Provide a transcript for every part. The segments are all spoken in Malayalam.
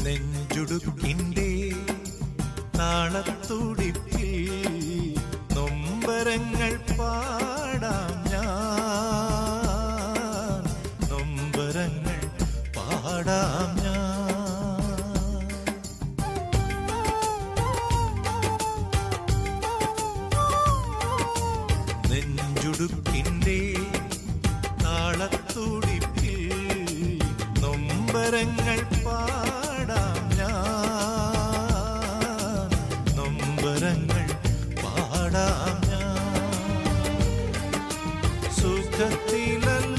നെഞ്ചുടുക്കിൻ്റെ താളത്തുടിപ്പിൽ നൊമ്പരങ്ങൾ പാടാം ഞാൻ നൊമ്പരങ്ങൾ പാടാം ഞാൻ നെഞ്ചുടുക്കിൻ്റെ താളത്തുടിപ്പിൽ നൊമ്പരങ്ങൾ പാടാം ഞാൻ നൊമ്പരങ്ങൾ പാടാം ഞാൻ സുഖത്തിലല്ല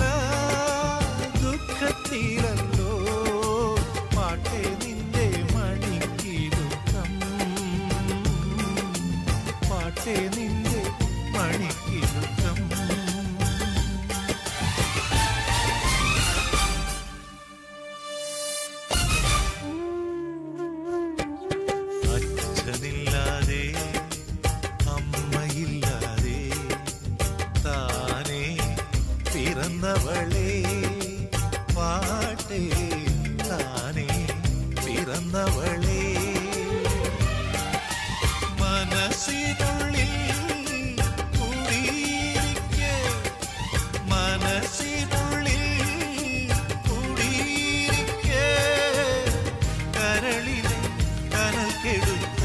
ദുഃഖത്തിലല്ലോ പാട്ടേ നിന്റെ മണിക്കിലുക്കം പാട്ടേ നിന്റെ മണിക്കിലുക്കം അച്ഛനില്ലാതെ അമ്മയില്ലാതെ താനേ പിറന്നവളെ പാട്ടേ താനേ പിറന്നവളെ മനസ്സിനുള്ളിൽ കുടിയിരിക്കെ മനസ്സിനുള്ളിൽ കുടിയിരിക്കെ കരളിലെ കനൽ കെടുത്ത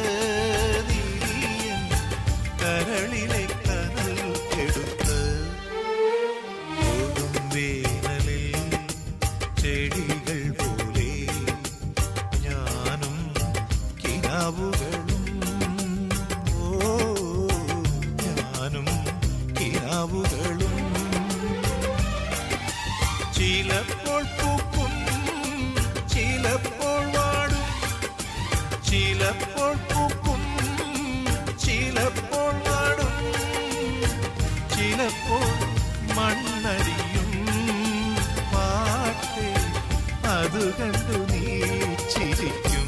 നീയൻ കരളിലെ കനൽ കെടുത്ത് കൊടും വേനലിൽ ചെടികൾ പോലെ ഞാനും കിനാവുകളും ഓ ഞാനും കിനാവുകളും ചിലപ്പോൾ പൂക്കും ചിലപ്പോൾ വാടും ചിലപ്പോൾ പൂക്കും ചിലപ്പോൾ വാടും ചിലപ്പോൾ മണ്ണടിയും പാട്ടേ അത് കണ്ടു നീ ചിരിക്കും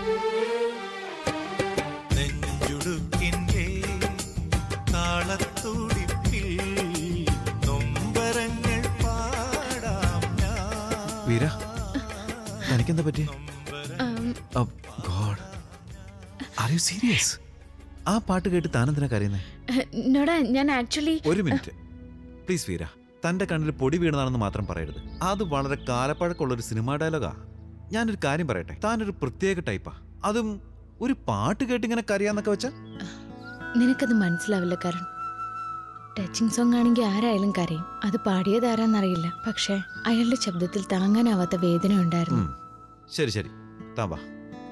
നെഞ്ചുടുക്കിൻ്റെ താളത്തുടിപ്പിൽ നൊമ്പരങ്ങൾ പാടാം ഞാൻ വീര തനിക്കെന്താ പറ്റി ഉം, ഗോഡ് ആർ യു സീരിയസ് ആ പാട്ട് കേട്ട് താനെന്തിനാ കരയുന്നേ നോടാ ഞാൻ ആക്ച്വലി ഒരു മിനിറ്റ് പ്ലീസ് വീര തന്റെ കണ്ണിൽ പൊടി വീണതാണെന്ന് മാത്രം പറയരുത് അത് വളരെ കാലപ്പഴക്കമുള്ള ഒരു സിനിമാ ഡയലോഗാ ഞാനൊരു കാര്യം പറയട്ടെ താനൊരു പ്രത്യേക ടൈപ്പാ അതും ഒരു പാട്ട് കേട്ട് ഇങ്ങനെ കരയാന്നൊക്കെ വെച്ചാ നിനക്കത് മനസ്സിലാവില്ല കരൺ ടച്ചിങ് സോങ് ആണെങ്കിൽ ആരായാലും കരയും അത് പാടിയത് ആരാന്നറിയില്ല പക്ഷെ അയാളുടെ ശബ്ദത്തിൽ താങ്ങാനാവാത്ത വേദന ഉണ്ടായിരുന്നു ഉം. ശരി ശരി താ വാ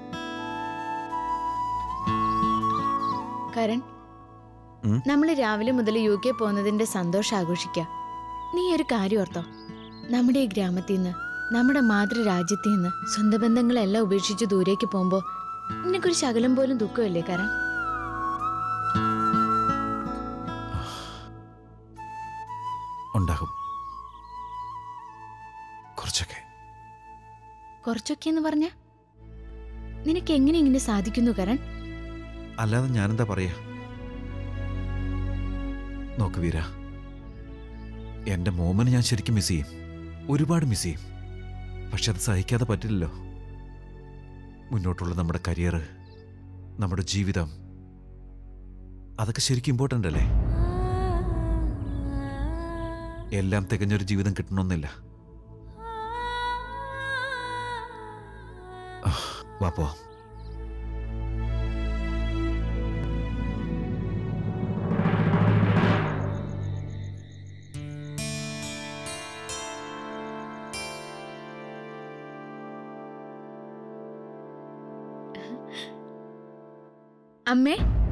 കരൺ ഉം? നമ്മൾ രാവിലെ മുതൽ യു കെ പോകുന്നതിന്റെ സന്തോഷം ആഘോഷിക്കാം നീ ഒരു കാര്യം ഓർത്തോ നമ്മുടെ ഈ ഗ്രാമത്തിൽ നിന്ന് നമ്മുടെ മാതൃരാജ്യത്തിൽ നിന്ന് സ്വന്തം ബന്ധങ്ങളെല്ലാം ഉപേക്ഷിച്ച് ദൂരേക്ക് പോകുമ്പോ നിനക്കൊരു ശകലം പോലും ദുഃഖമില്ലേ കരൺ ഉണ്ടാകും കുറച്ചൊക്കെ കുറച്ചൊക്കെ എന്ന് പറഞ്ഞ നിനക്ക് എങ്ങനെ ഇങ്ങനെ സാധിക്കുന്നു കരൺ അല്ലാതെ ഞാനെന്താ പറയാ നോക്ക് വീര എന്റെ മോമനെ ഞാൻ ശരിക്കും മിസ് ചെയ്യും ഒരുപാട് മിസ് ചെയ്യും പക്ഷെ അത് സഹിക്കാതെ പറ്റില്ലല്ലോ മുന്നോട്ടുള്ള നമ്മുടെ കരിയർ നമ്മുടെ ജീവിതം അതൊക്കെ ശരിക്കും ഇമ്പോർട്ടൻ്റ് അല്ലേ എല്ലാം തികഞ്ഞൊരു ജീവിതം കിട്ടണമെന്നില്ല ആ, വാ പോവാം അമ്മേ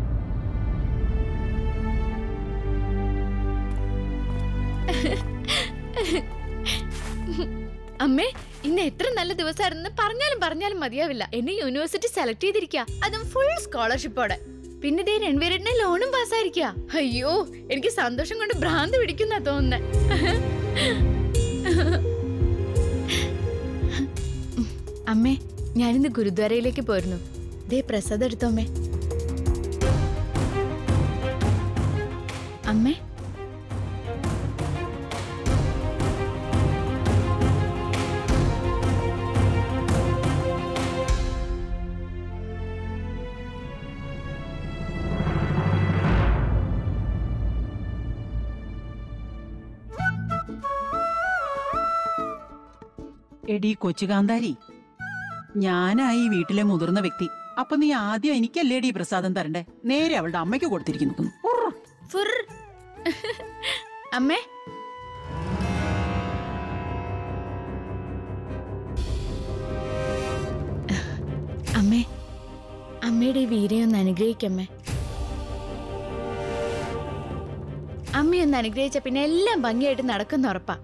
അമ്മേ ഇന്ന് എത്ര നല്ല ദിവസമായിരുന്നു പറഞ്ഞാലും പറഞ്ഞാലും മതിയാവില്ല എന്നെ യൂണിവേഴ്സിറ്റി സെലക്ട് ചെയ്തിരിക്കുക അതും ഫുൾ സ്കോളർഷിപ്പോടെ പിന്നെ ദേ രണ്ടുപേരുടെ ലോണും പാസ്സായിരിക്കുക അയ്യോ എനിക്ക് സന്തോഷം കൊണ്ട് ഭ്രാന്ത് പിടിക്കുന്ന തോന്നുന്നേ അമ്മേ ഞാനിന്ന് ഗുരുദ്വാരയിലേക്ക് പോയിരുന്നു ദേ പ്രസാദം എടുത്തോ അമ്മേ അമ്മേ എടി കൊച്ചുകാന്താരി ഞാനായി ഈ വീട്ടിലെ മുതിർന്ന വ്യക്തി അപ്പൊ നീ ആദ്യം എനിക്കല്ലേടി ഈ പ്രസാദം തരണ്ടേ നേരെ അവളുടെ അമ്മയ്ക്ക് കൊടുത്തിരിക്കുന്നു ഉറ. ഫുർ അമ്മേ അമ്മേ അമ്മയുടെ ഈ വീരെ ഒന്ന് അനുഗ്രഹിക്കമ്മേ അമ്മയൊന്ന് അനുഗ്രഹിച്ച പിന്നെ എല്ലാം ഭംഗിയായിട്ട് നടക്കുന്ന ഉറപ്പാ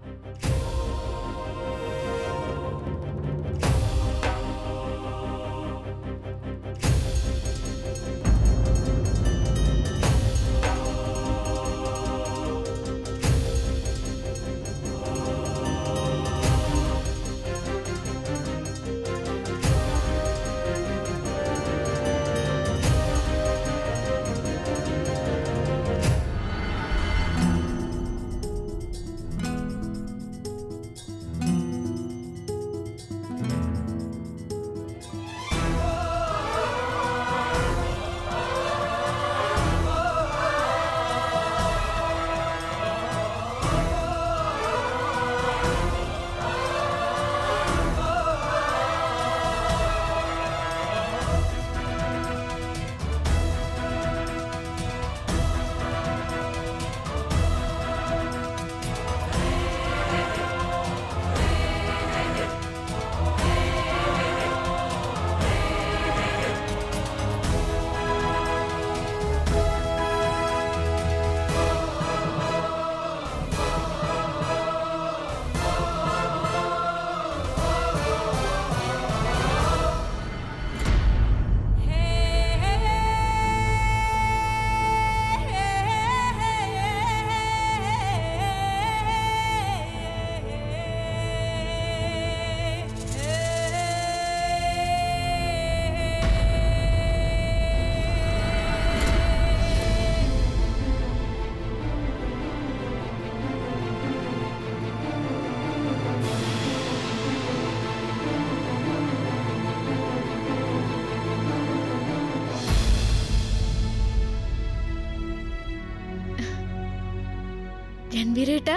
രൺവീരേട്ടാ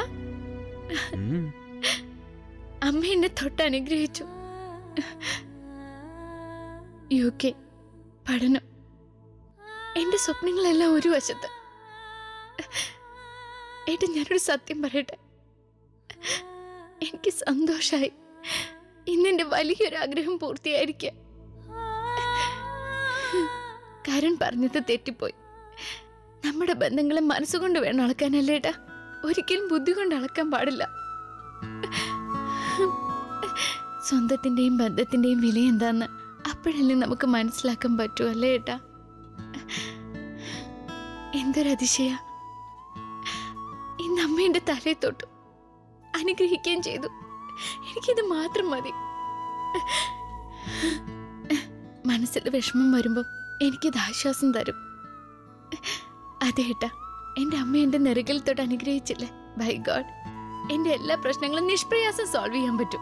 അമ്മ എന്നെ തൊട്ട് അനുഗ്രഹിച്ചു യു കെ പഠനം എന്റെ സ്വപ്നങ്ങളെല്ലാം ഒരു വശത്ത് ഏട്ടാ ഞാനൊരു സത്യം പറയട്ടെ എനിക്ക് സന്തോഷായി ഇന്നെന്റെ വലിയൊരു ആഗ്രഹം പൂർത്തിയായിരിക്കുക കരൺ പറഞ്ഞത് തെറ്റിപ്പോയി നമ്മുടെ ബന്ധങ്ങളെ മനസ്സുകൊണ്ട് വേണം അളക്കാനല്ലേ ഏട്ടാ ഒരിക്കലും ബുദ്ധി കൊണ്ട് അളക്കാൻ പാടില്ല സ്വന്തത്തിന്റെയും ബന്ധത്തിന്റെയും വില എന്താന്ന് അപ്പോഴല്ലേ നമുക്ക് മനസ്സിലാക്കാൻ പറ്റൂ അല്ലേ ഏട്ടാ എന്തൊരതിശയ ഇന്ന് അമ്മ എന്റെ തലയിൽ തൊട്ടു അനുഗ്രഹിക്കുകയും ചെയ്തു എനിക്കിത് മാത്രം മതി മനസ്സിൽ വിഷമം വരുമ്പോൾ എനിക്കിത് ആശ്വാസം തരും അതെ ഏട്ടാ എന്റെ അമ്മ എന്റെ നെറുകിൽ തൊട്ട് അനുഗ്രഹിച്ചില്ലേ ബൈ ഗോഡ് എന്റെ എല്ലാ പ്രശ്നങ്ങളും നിഷ്പ്രയാസം സോൾവ് ചെയ്യാൻ പറ്റും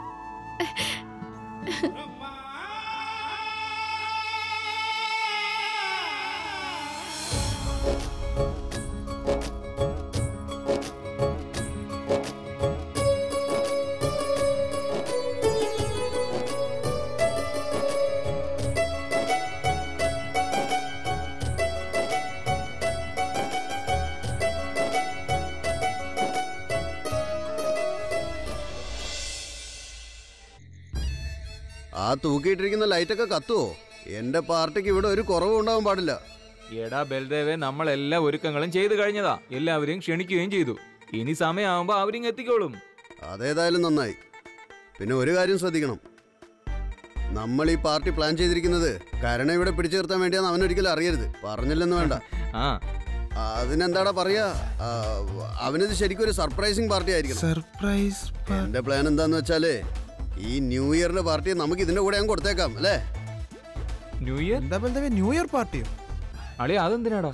ആ തൂക്കിയിട്ടിരിക്കുന്ന ലൈറ്റൊക്കെ കത്തുവോ എന്റെ പാർട്ടിക്ക് ഇവിടെ ഒരു കുറവും ഉണ്ടാവാൻ പാടില്ല എടാ ബൽദേവെ നമ്മൾ എല്ലാ ഒരുക്കങ്ങളും ചെയ്തു കഴിഞ്ഞതാ എല്ലാവരെയും ക്ഷണിക്കുകയും ചെയ്തു ഇനി സമയമാകുമ്പോ അവരിങ് എത്തിക്കോളും അതേതായാലും നന്നായി പിന്നെ ഒരു കാര്യം ശ്രദ്ധിക്കണം നമ്മൾ ഈ പാർട്ടി പ്ലാൻ ചെയ്തിരിക്കുന്നത് കരണ ഇവിടെ പിടിച്ചു നിർത്താൻ വേണ്ടിയാന്ന് അവനൊരിക്കലും അറിയരുത് പറഞ്ഞില്ലെന്ന് വേണ്ട ആ അതിനെന്താടാ പറയാ ആ, അവനിത് ശരിക്കും ഒരു സർപ്രൈസിങ് പാർട്ടി ആയിരിക്കണം സർപ്രൈസ് എന്റെ പ്ലാൻ എന്താന്ന് വെച്ചാല് ഈ ന്യൂ ഇയറിന്റെ പാർട്ടി നമുക്ക് ഇതിന്റെ കൂടെ ഞാൻ കൊടുത്തേക്കാം അല്ലേ ന്യൂ ഇയർ എന്താ ബലദേവ ന്യൂ ഇയർ പാർട്ടിയോ അളിയ അതെന്തിനാടാ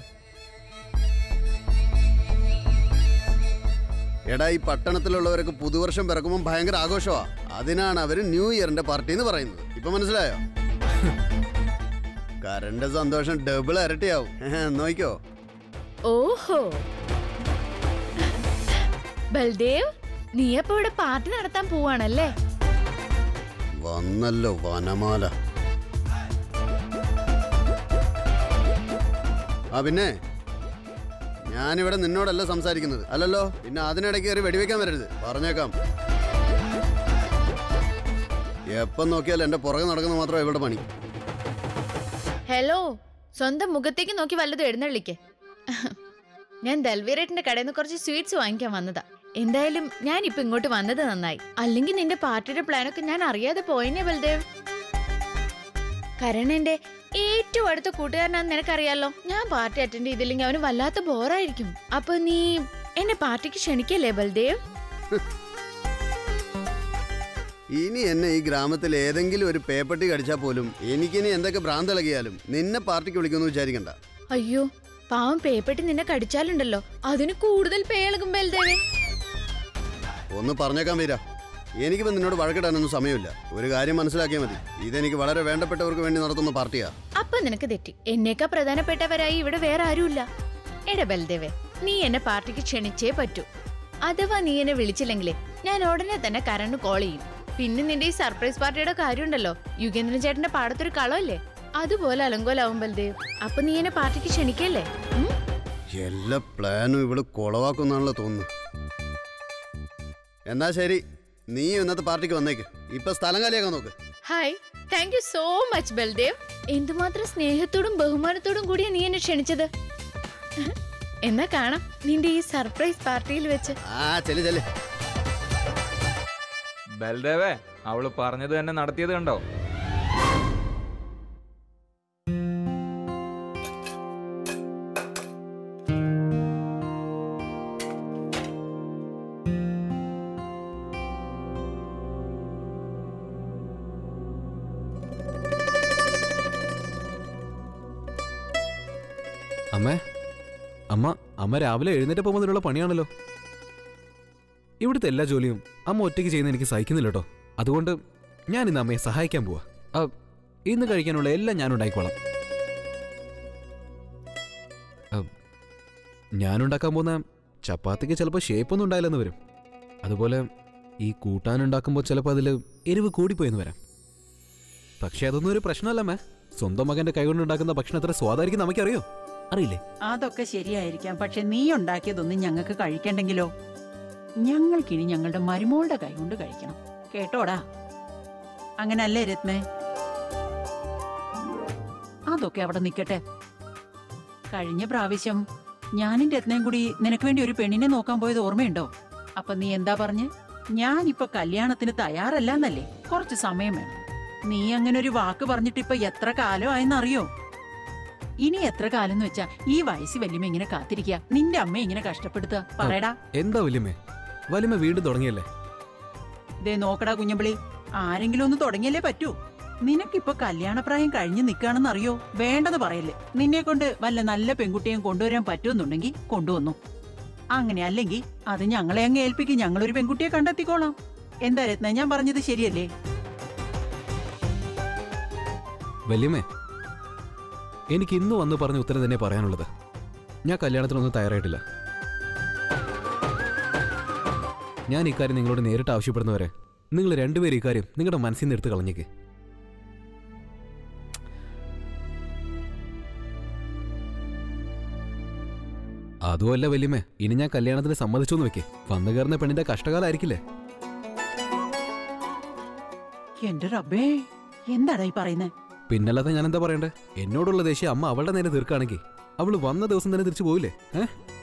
എടാ ഈ പട്ടണത്തിലുള്ളവരൊക്കെ പുതുവർഷം പിറക്കുമ്പോൾ ഭയങ്കര ആഘോഷമാ അതിനാണ് അവര് ന്യൂ ഇയറിന്റെ പാർട്ടി എന്ന് പറയുന്നത് ഇപ്പൊ മനസ്സിലായോ കരന്റെ സന്തോഷം ഡബിൾ ഇരട്ടിയാവും നോക്കിക്കോ ഓഹോ ബൽദേവ് നീ അപ്പൊ ഇവിടെ പാർട്ടി നടത്താൻ പോവാണല്ലേ വന്നല്ലോ വനമാല ആ പിന്നെ ഞാനിവിടെ നിന്നോടല്ല സംസാരിക്കുന്നത് അല്ലല്ലോ പിന്നെ അതിനിടയ്ക്ക് കയറി വെടിവെക്കാൻ വരരുത് പറഞ്ഞേക്കാം എപ്പം നോക്കിയാൽ എന്റെ പുറകെ നടക്കുന്ന മാത്രം ഇവളുടെ പണി ഹലോ സ്വന്തം മുഖത്തേക്ക് നോക്കി വല്ലതും എഴുന്നള്ളിക്ക് ഞാൻ ദൽവീറേട്ടിന്റെ കടയിൽ നിന്ന് കുറച്ച് സ്വീറ്റ്സ് വാങ്ങിക്കാൻ വന്നതാ എന്തായാലും ഞാൻ ഇപ്പൊ ഇങ്ങോട്ട് വന്നത് നന്നായി അല്ലെങ്കിൽ നിന്റെ പാർട്ടിയുടെ പ്ലാനൊക്കെ ഞാൻ അറിയാതെ പോയനെ ബൽദേവ് കരണന്റെ ഏറ്റവും അടുത്ത കൂട്ടുകാരനാന്ന് നിനക്കറിയാലോ ഞാൻ പാർട്ടി അറ്റൻഡ് ചെയ്തില്ലെങ്കിൽ അവന് വല്ലാത്ത ബോറായിരിക്കും അപ്പൊ നീ എന്നെ പാർട്ടിക്ക് ക്ഷണിക്കല്ലേ ബൽദേവ് ഇനി എന്നെ ഈ ഗ്രാമത്തിൽ ഏതെങ്കിലും ഒരു പേപ്പട്ടി കടിച്ചാൽ പോലും എനിക്കിനി എന്തൊക്കെ ഭ്രാന്തിളകിയാലും നിന്നെ പാർട്ടിക്ക് വിളിക്കുമെന്ന് വിചാരിക്കണ്ട അയ്യോ പാവം പേപ്പെട്ടി നിന്നെ കടിച്ചാലുണ്ടല്ലോ അതിന് കൂടുതൽ പേളകും ബൽദേവേ ഒന്ന് പറഞ്ഞേക്കാൻ വീര എനിക്കിപ്പോൾ നിന്നോട് വഴക്കിടാനൊന്നും സമയമില്ല ഒരു കാര്യം മനസ്സിലാക്കിയാൽ മതി ഇതെനിക്ക് വളരെ വേണ്ടപ്പെട്ടവർക്ക് വേണ്ടി നടത്തുന്ന പാർട്ടിയാ അപ്പൊ നിനക്ക് തെറ്റി എന്നേക്കാ പ്രധാനപ്പെട്ടവരായി ഇവിടെ വേറെ ആരുമില്ല എടാ ബൽദേവേ നീ എന്നെ പാർട്ടിക്ക് ക്ഷണിച്ചേ പറ്റൂ അഥവാ നീ എന്നെ വിളിച്ചില്ലെങ്കിലേ ഞാൻ ഉടനെ തന്നെ കരണ് കോൾ ചെയ്യും പിന്നെ നിന്റെ ഈ സർപ്രൈസ് പാർട്ടിയുടെ കാര്യമുണ്ടല്ലോ യുഗേന്ദ്രൻ ചേട്ടന്റെ പാടത്തൊരു കളമല്ലേ അതുപോലെ അലങ്കോലാവും ബൽദേവ് അപ്പൊ നീ എന്നെ പാർട്ടിക്ക് ക്ഷണിക്കല്ലേ ഉം? എല്ലാ പ്ലാനും ഇവള് കുളവാക്കുന്നാണല്ലോ തോന്നുന്നു എന്നാ ശരി നീ ഇന്നത്തെ പാർട്ടിക്ക് വന്നേക്ക് ഇപ്പൊ സ്ഥലം കാലിയാക്കാൻ നോക്ക് hi thank you so much Baldev എന്തുമാത്രം സ്നേഹത്തോടും ബഹുമാനത്തോടും കൂടിയാ നീ എന്നെ ക്ഷണിച്ചത് എന്നാ കാണാം നിന്റെ ഈ സർപ്രൈസ് പാർട്ടിയിൽ വെച്ച് ആ ചെല്ലു ചെല്ലു ബൽദേവേ അവള് പറഞ്ഞത് തന്നെ നടത്തിയത് കണ്ടോ അമ്മേ അമ്മ അമ്മ രാവിലെ എഴുന്നേറ്റ് പോകുമ്പോൾ ഇതിനുള്ള പണിയാണല്ലോ ഇവിടുത്തെ എല്ലാ ജോലിയും അമ്മ ഒറ്റയ്ക്ക് ചെയ്യുന്ന എനിക്ക് സഹിക്കുന്നില്ല കേട്ടോ അതുകൊണ്ട് ഞാൻ ഇന്ന് അമ്മയെ സഹായിക്കാൻ പോവാ ആ, ഇന്ന് കഴിക്കാനുള്ള എല്ലാം ഞാൻ ഉണ്ടാക്കിക്കോളാം ആ, ഞാനുണ്ടാക്കാൻ പോകുന്ന ചപ്പാത്തിക്ക് ചിലപ്പോൾ ഷേപ്പൊന്നും ഉണ്ടായില്ലെന്ന് വരും അതുപോലെ ഈ കൂട്ടാനുണ്ടാക്കുമ്പോൾ ചിലപ്പോൾ അതിൽ എരിവ് കൂടിപ്പോയെന്ന് വരാം പക്ഷെ അതൊന്നും ഒരു പ്രശ്നമല്ല അമ്മേ സ്വന്തം മകന്റെ കൈകൊണ്ട് ഉണ്ടാക്കുന്ന ഭക്ഷണം എത്ര സ്വാദായിരിക്കും നമുക്കറിയോ അറിയില്ലേ അതൊക്കെ ശരിയായിരിക്കാം പക്ഷെ നീ ഉണ്ടാക്കിയതൊന്നും ഞങ്ങൾക്ക് കഴിക്കണ്ടെങ്കിലോ ഞങ്ങൾക്കിനി ഞങ്ങളുടെ മരുമോളുടെ കൈ കൊണ്ട് കഴിക്കണം കേട്ടോടാ അങ്ങനല്ലേ രത്നേ അതൊക്കെ അവിടെ നിൽക്കട്ടെ കഴിഞ്ഞ പ്രാവശ്യം ഞാനും രത്നയും കൂടി നിനക്ക് വേണ്ടി ഒരു പെണ്ണിനെ നോക്കാൻ പോയത് ഓർമ്മയുണ്ടോ അപ്പൊ നീ എന്താ പറഞ്ഞ് ഞാനിപ്പൊ കല്യാണത്തിന് തയ്യാറല്ലെന്നല്ലേ കുറച്ച് സമയം വേണം നീ അങ്ങനെ ഒരു വാക്ക് പറഞ്ഞിട്ട് ഇപ്പൊ എത്ര കാലമായെന്നറിയോ ഇനി എത്ര കാലം എന്ന് വെച്ചാ ഈ വയസ്സ് വല്യമ്മ ഇങ്ങനെ കാത്തിരിക്കുക നിന്റെ അമ്മ ഇങ്ങനെ കഷ്ടപ്പെടുത്തുക പറയടാ എന്താ വല്യമ്മേ വലിയമ്മ വീണ്ടും തുടങ്ങിയല്ലേ ദേ നോക്കടാ കുഞ്ഞമ്പിളി ആരെങ്കിലും ഒന്ന് തുടങ്ങിയല്ലേ പറ്റൂ നിനക്കിപ്പോ കല്യാണപ്രായം കഴിഞ്ഞ് നിൽക്കുകയാണെന്ന് അറിയോ വേണ്ടെന്ന് പറയല്ലേ നിന്നെ കൊണ്ട് വല്ല നല്ല പെൺകുട്ടിയും കൊണ്ടുവരാൻ പറ്റുമെന്നുണ്ടെങ്കിൽ കൊണ്ടുവന്നു അങ്ങനെ അല്ലെങ്കിൽ അത് ഞങ്ങളെ അങ്ങ് ഏൽപ്പിക്കും ഞങ്ങളൊരു പെൺകുട്ടിയെ കണ്ടെത്തിക്കോളാം എന്താ രത്ന ഞാൻ പറഞ്ഞത് ശരിയല്ലേ വല്യമ്മേ എനിക്ക് ഇന്ന് വന്ന് പറഞ്ഞ ഉത്തരം തന്നെ പറയാനുള്ളത് ഞാൻ കല്യാണത്തിനൊന്നും തയ്യാറായിട്ടില്ല ഞാൻ ഇക്കാര്യം നിങ്ങളോട് നേരിട്ട് ആവശ്യപ്പെടുന്നവരെ നിങ്ങൾ രണ്ടുപേരും ഇക്കാര്യം നിങ്ങളുടെ മനസ്സിൽ നിന്ന് എടുത്ത് കളഞ്ഞേക്ക് അതുമല്ല വല്യമ്മേ ഇനി ഞാൻ കല്യാണത്തിന് സമ്മതിച്ചു എന്ന് വെക്കേ വന്നു കയറുന്ന പെണ്ണിന്റെ കഷ്ടകാലായിരിക്കില്ലേ എന്റെ റബ്ബേ എന്താടാ ഈ പറയുന്നേ പിന്നല്ലാതെ ഞാൻ എന്താ പറയണ്ടേ എന്നോടുള്ള ദേഷ്യം അമ്മ അവളുടെ നേരെ തീർക്കുകയാണെങ്കിൽ അവള് വന്ന ദിവസം തന്നെ തിരിച്ചു പോയില്ലേ ഏ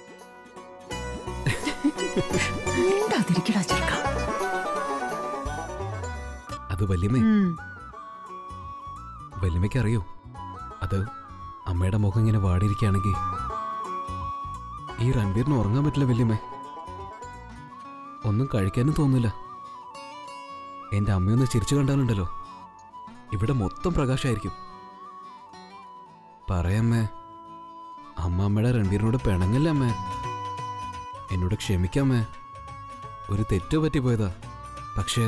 മിണ്ടാതിരിക്കടാ ചെറുക്കാ. അത് വല്യമ്മേ ഉം. വല്യമ്മയ്ക്ക് അറിയോ അത് അമ്മയുടെ മുഖം ഇങ്ങനെ വാടിയിരിക്കുകയാണെങ്കിൽ ഈ രൺബീറിന് ഉറങ്ങാൻ പറ്റില്ല വല്യമ്മേ ഒന്നും കഴിക്കാനും തോന്നില്ല എന്റെ അമ്മയൊന്ന് ചിരിച്ചു കണ്ടാലുണ്ടല്ലോ ഇവിടെ മൊത്തം പ്രകാശമായിരിക്കും പറയമ്മേ അമ്മ അമ്മയുടെ രൺബീറിനോട് പിണങ്ങല്ലേ അമ്മേ എന്നോട് ക്ഷമിക്കാമേ ഒരു തെറ്റു പറ്റിപ്പോയതാ പക്ഷേ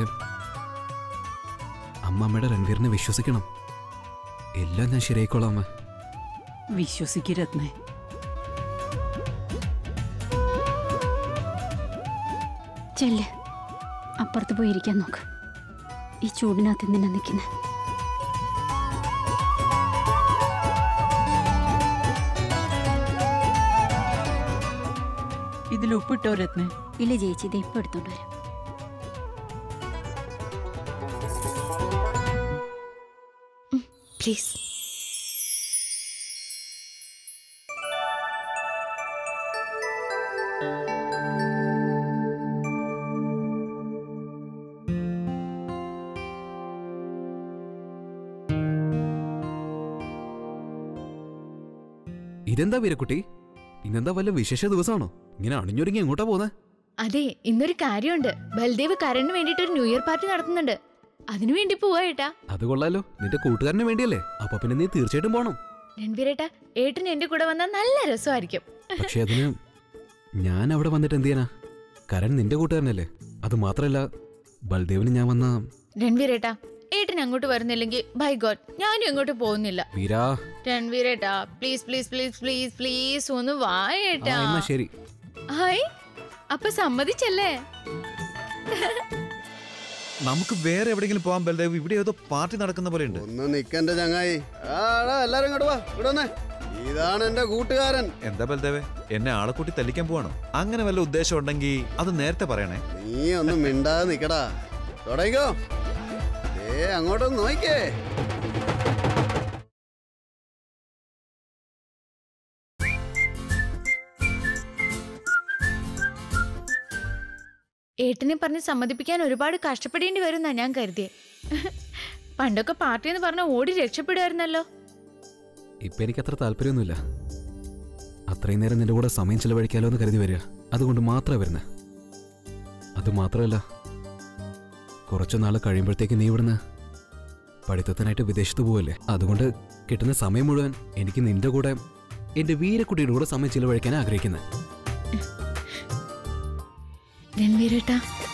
അമ്മ അമ്മയുടെ രൺബീറിനെ വിശ്വസിക്കണം എല്ലാം ഞാൻ ശരിയായിക്കോളാം അമ്മ വിശ്വസിക്ക് രത്നേ ചെല്ല് അപ്പുറത്ത് പോയി ഇരിക്കാൻ നോക്ക് ഈ ചൂടിനകത്ത് എന്തിനാ നിൽക്കുന്നത് ഇതിൽ ഉപ്പിട്ടോ രത്ന ഇല്ല ചേച്ചി ഇത് ഇപ്പൊ എടുത്തോണ്ട് വരാം പ്ലീസ് ഇതെന്താ വീരക്കുട്ടി ഇന്നെന്താ വല്ല വിശേഷ ദിവസമാണോ ഇങ്ങനെ അണിഞ്ഞൊരുങ്ങി എങ്ങോട്ടാ പോകുന്നത് അതെ ഇന്നൊരു കാര്യമുണ്ട് ബൽദേവ് കരണിന് വേണ്ടിയിട്ട് ഒരു ന്യൂ ഇയർ പാർട്ടി നടത്തുന്നുണ്ട് അതിനു വേണ്ടി പോവാ ഏട്ടാ അത് കൊള്ളാലോ നിന്റെ കൂട്ടുകാരന് വേണ്ടിയല്ലേ അപ്പൊ പിന്നെ നീ തീർച്ചയായിട്ടും പോണം രൺവീരേട്ടാ ഏട്ടൻ എന്റെ കൂടെ വന്നാൽ നല്ല രസമായിരിക്കും പക്ഷെ അതിന് ഞാൻ അവിടെ വന്നിട്ട് എന്ത് ചെയ്യാനാ കരൺ നിന്റെ കൂട്ടുകാരനല്ലേ അത് മാത്രല്ല ബൽദേവിന് ഞാൻ വന്ന രൺവീരേട്ടാ ഏട്ടൻ അങ്ങോട്ട് വരുന്നില്ലെങ്കിൽ ബൈ ഗോഡ് ഞാനും അങ്ങോട്ട് പോകുന്നില്ല വീരാ രൺവീരേട്ടാ please please please please please ഒന്ന് വാ ആ ഏട്ടാ എന്നാ ശരി ഹായ് അപ്പൊ സമ്മതിച്ചല്ലേ നമുക്ക് വേറെ എവിടെയെങ്കിലും പോകാൻ ബൽദേവ് ഇവിടെ ഏതോ പാർട്ടി നടക്കുന്ന പോലെ ഉണ്ട് ഒന്ന് നിക്കന്റെ ചങ്ങായി ആടാ എല്ലാരും ഇങ്ങോട്ട് വാ ഇവിടെ വന്നേ ഇതാണ് എന്റെ കൂട്ടുകാരൻ എന്താ ബൽദേവേ എന്നെ ആളെ കൂട്ടി തല്ലിക്കാൻ പോവാണോ അങ്ങനെ വല്ല ഉദ്ദേശം ഉണ്ടെങ്കിൽ അത് നേരത്തെ പറയണേ നീ ഒന്ന് മിണ്ടാതെ നിക്കടാ തുടങ്ങിക്കോ ഏ അങ്ങോട്ടൊന്ന് നോക്കിക്കേ ഏട്ടനെ പറഞ്ഞ് സമ്മതിപ്പിക്കാൻ ഒരുപാട് കഷ്ടപ്പെടേണ്ടി വരുന്നാ ഞാൻ കരുതിയേ പണ്ടൊക്കെ പാർട്ടി എന്ന് പറഞ്ഞ ഓടി രക്ഷപ്പെടുമായിരുന്നല്ലോ ഇപ്പൊ എനിക്ക് അത്ര താല്പര്യമൊന്നുമില്ല അത്രയും നേരം നിന്റെ കൂടെ സമയം ചെലവഴിക്കാലോ എന്ന് കരുതി വരിക അതുകൊണ്ട് മാത്രമേ വരുന്നത് അത് മാത്രമല്ല കുറച്ചു നാൾ കഴിയുമ്പോഴത്തേക്ക് നീ ഇവിടുന്ന് പഠിത്തത്തിനായിട്ട് വിദേശത്ത് പോവല്ലേ അതുകൊണ്ട് കിട്ടുന്ന സമയം മുഴുവൻ എനിക്ക് നിന്റെ കൂടെ എന്റെ വീരക്കുട്ടിയുടെ കൂടെ സമയം ചിലവഴിക്കാൻ ആഗ്രഹിക്കുന്നത് രൺവീരേട്ടാ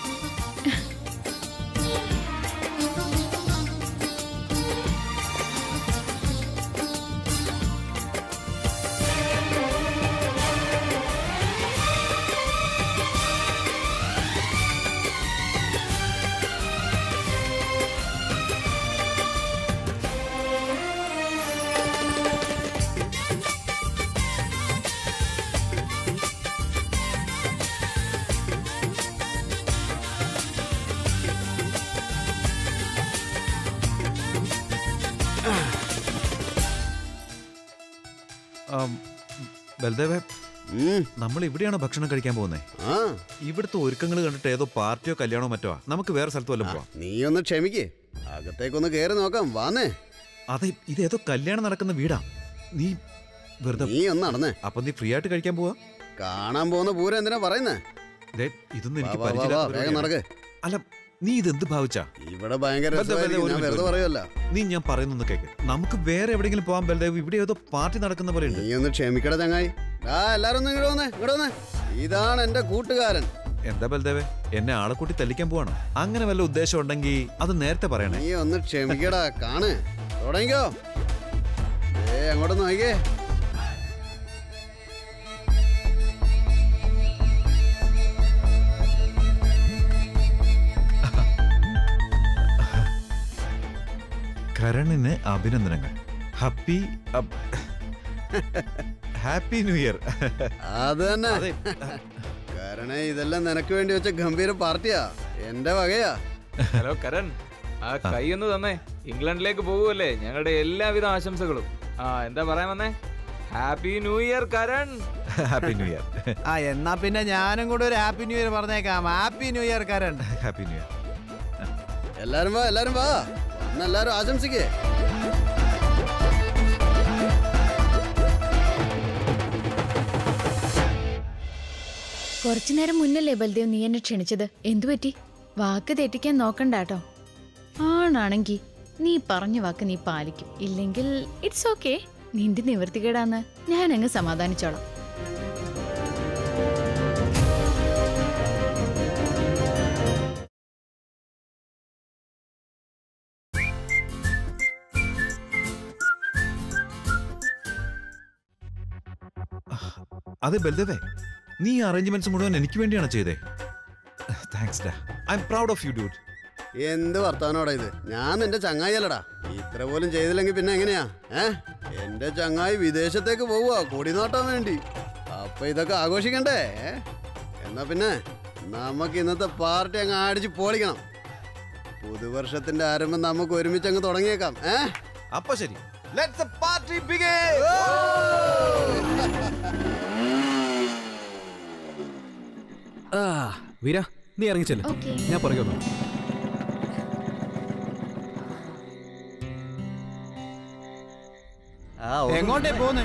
ആം, ബൽദേവേ ഉം, നമ്മൾ ഇവിടെയാണോ ഭക്ഷണം കഴിക്കാൻ പോകുന്നത് ആ ഇവിടുത്തെ ഒരുക്കങ്ങൾ കണ്ടിട്ട് ഏതോ പാർട്ടിയോ കല്യാണോ മറ്റോ ആ. നമുക്ക് വേറെ സ്ഥലത്ത് വല്ലതും പോവാം നീ ഒന്ന് ക്ഷമിക്കേ അകത്തേക്കൊന്ന് കേറി നോക്കാം വാന്നേ അതെ ഇത് ഏതോ കല്യാണം നടക്കുന്ന വീടാ നീ വെറുതെ നീ ഒന്ന് നടന്നേ അപ്പൊ നീ ഫ്രീ ആയിട്ട് കഴിക്കാൻ പോവാ കാണാൻ പോകുന്ന പൂരം എന്തിനാ പറയുന്നേ ദേ, ഇതൊന്നും എനിക്ക് വാ, വാ, വാ, പരിചയമില്ലാത്ത വേഗം പരിപാടിയാണ്. നടക്ക് അല്ല നീ ഇതെന്ത് ഭാവിച്ചാ ഇവിടെ ഭയങ്കര ബൽദേവ്, രസമായിരിക്കും. ഒരു ഞാൻ മിനിറ്റ്, വെറുതെ ഒരു പറയുമല്ല നീ ഞാൻ പറയുന്നൊന്ന് കേക്ക് നമുക്ക് വേറെ എവിടെയെങ്കിലും പോകാൻ ബൽദേവ് ഇവിടെ ഏതോ പാർട്ടി നടക്കുന്ന പോലെ ഉണ്ട് നീ ഒന്ന് ക്ഷമിക്കട ചങ്ങായി ആ എല്ലാരും ഒന്ന് ഇങ്ങോട്ട് വന്നേ ഇങ്ങോട്ട് വന്നേ ഇതാണ് എന്റെ കൂട്ടുകാരൻ എന്താ ബൽദേവേ എന്നെ ആളെ കൂട്ടി തല്ലിക്കാൻ പോവാണോ അങ്ങനെ വല്ല ഉദ്ദേശം ഉണ്ടെങ്കിൽ അത് നേരത്തെ പറയണേ നീ ഒന്ന് ക്ഷമിക്കടാ കാണ് തുടങ്ങിക്കോ ഏ അങ്ങോട്ട് നോക്കിയേ കരണിന് അഭിനന്ദനങ്ങൾ ഹാപ്പി ഹാപ്പി ന്യൂ ഇയർ അത് തന്നെ അതെ കാരണം ഇതെല്ലാം നിനക്ക് വേണ്ടി വെച്ച ഗംഭീര പാർട്ടിയാ എന്റെ വകയാ ഹലോ കരൺ ആ കൈ ഒന്ന് തന്നേ ഇംഗ്ലണ്ടിലേക്ക് പോകുമല്ലേ ഞങ്ങളുടെ എല്ലാവിധ ആശംസകളും ആ എന്താ പറയാൻ വന്നേ happy new year Karan happy new year ആ എന്നാ പിന്നെ ഞാനും കൂടെ ഒരു ഹാപ്പി ന്യൂ ഇയർ പറഞ്ഞേക്കാം happy new year Karan happy new year എല്ലാരും വാ എല്ലാരും വാ വന്ന് എല്ലാരും ആശംസിക്കേ കുറച്ചു നേരം മുന്നല്ലേ ബൽദേവ് നീ എന്നെ ക്ഷണിച്ചത് എന്തു പറ്റി വാക്ക് തെറ്റിക്കാൻ നോക്കണ്ട കേട്ടോ ആണാണെങ്കി നീ പറഞ്ഞ വാക്ക് നീ പാലിക്കും ഇല്ലെങ്കിൽ ഇറ്റ്സ് ഓക്കെ നിന്റെ നിവർത്തികേടാന്ന് ഞാൻ അങ്ങ് സമാധാനിച്ചോളാം അതെ ബൽദേവേ നീ അറേഞ്ച്മെന്റ്സ് മുഴുവൻ എനിക്ക് വേണ്ടിയാണ് ചെയ്തേ താങ്ക്സ് ഡാ I am proud of you dude എന്ത് വർത്താനോടാ ഇത് ഞാൻ നിന്റെ ചങ്ങായി അല്ലടാ ഇത്ര പോലും ചെയ്തില്ലെങ്കിൽ പിന്നെ എങ്ങനെയാ ഏ എന്റെ ചങ്ങായി വിദേശത്തേക്ക് പോവുക കൊടി നോട്ടാൻ വേണ്ടി അപ്പൊ ഇതൊക്കെ ആഘോഷിക്കണ്ടേ ഏ? എന്നാ പിന്നെ നമുക്ക് ഇന്നത്തെ പാർട്ടി അങ്ങ് അടിച്ച് പൊളിക്കണം പുതുവർഷത്തിന്റെ ആരംഭം നമുക്ക് ഒരുമിച്ച് അങ്ങ് തുടങ്ങിയേക്കാം ഏ അപ്പൊ ശരി ലെറ്റ്സ് പാർട്ടി ബിഗിൻ ആ വീര നീ ഇറങ്ങിച്ചല്ലേ ഓക്കെ ഞാൻ പുറകെ വന്നു എങ്ങോട്ടേ പോന്ന്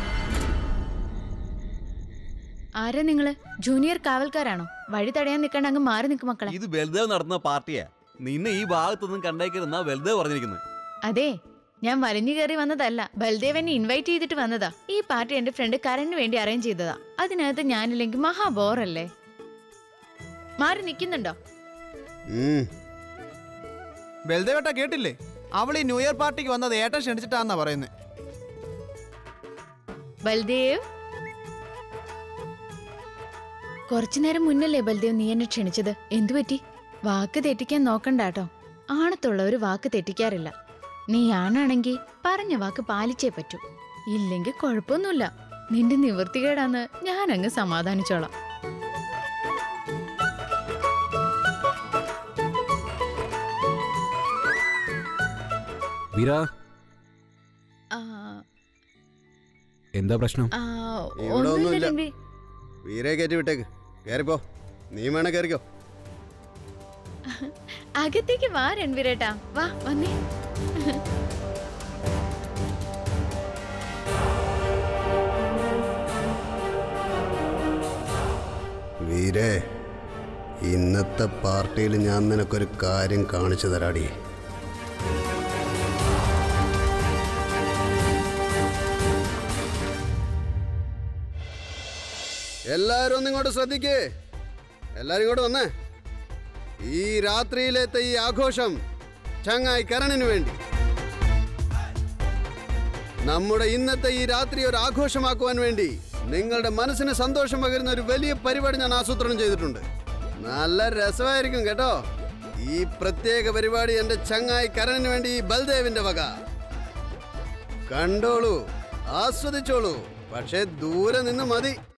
ആരാ നിങ്ങള് ജൂനിയർ കാവൽക്കാരാണോ വഴി തടയാൻ നിൽക്കണ്ട അങ്ങ് മാറി നിൽക്കും മക്കളെ ഇത് ബൽദേവ് നടത്തുന്ന പാർട്ടിയാ നിന്നെ ഈ ഭാഗത്തൊന്നും കണ്ടേക്കരുന്നാ ബൽദേവ് പറഞ്ഞിരിക്കുന്നത് അതെ ഞാൻ വലിഞ്ഞു കയറി വന്നതല്ല ബൽദേവ് എന്നെ ഇൻവൈറ്റ് ചെയ്തിട്ട് വന്നതാ ഈ പാർട്ടി എന്റെ ഫ്രണ്ട് കരണിന് വേണ്ടി അറേഞ്ച് ചെയ്തതാ അതിനകത്ത് ഞാനില്ലെങ്കിൽ മഹാ ബോറല്ലേ മാറി നിൽക്കുന്നുണ്ടോ ഉം. ബൽദേവേട്ട കേട്ടില്ലേ അവൾ ഈ ന്യൂ ഇയർ പാർട്ടിക്ക് വന്നത് ഏട്ടൻ ക്ഷണിച്ചിട്ടാന്നാ പറയുന്നത് ബൽദേവ് കുറച്ചു നേരം മുന്നല്ലേ ബൽദേവ് നീ എന്നെ ക്ഷണിച്ചത് എന്തു പറ്റി വാക്ക് തെറ്റിക്കാൻ നോക്കണ്ടാട്ടോ ആണത്തുള്ളവര് വാക്ക് തെറ്റിക്കാറില്ല നീ ആണാണെങ്കി പറഞ്ഞ വാക്ക് പാലിച്ചേ പറ്റൂ ഇല്ലെങ്കിൽ കുഴപ്പമൊന്നുമില്ല നിന്റെ നിവൃത്തികേടാന്ന് ഞാൻ അങ്ങ് സമാധാനിച്ചോളാം വീര ആ, എന്താ പ്രശ്നം ആ, ഇവിടെ ഒന്നുമില്ല ഒന്നുമില്ല. രൺവീർ. വീരെ കയറ്റി വിട്ടേക്ക് കയറിപ്പോ നീ വേണേ കയറിക്കോ അകത്തേക്ക് വാ രൺവീരേട്ടാ വാ വന്നേ വീരേ ഇന്നത്തെ പാർട്ടിയിൽ ഞാൻ നിനക്കൊരു കാര്യം കാണിച്ചു തരാടി എല്ലാരും ഒന്ന് ഇങ്ങോട്ട് ശ്രദ്ധിക്കേ എല്ലാരും ഇങ്ങോട്ട് വന്നേ ഈ രാത്രിയിലത്തെ ഈ ആഘോഷം ചങ്ങായി കരണിന് വേണ്ടി നമ്മുടെ ഇന്നത്തെ ഈ രാത്രി ഒരു ആഘോഷമാക്കുവാൻ വേണ്ടി നിങ്ങളുടെ മനസ്സിന് സന്തോഷം പകരുന്ന ഒരു വലിയ പരിപാടി ഞാൻ ആസൂത്രണം ചെയ്തിട്ടുണ്ട് നല്ല രസമായിരിക്കും കേട്ടോ ഈ പ്രത്യേക പരിപാടി എന്റെ ചങ്ങായി കരണിന് വേണ്ടി ഈ ബൽദേവിന്റെ വക കണ്ടോളൂ ആസ്വദിച്ചോളൂ പക്ഷേ ദൂരെ നിന്ന് മതി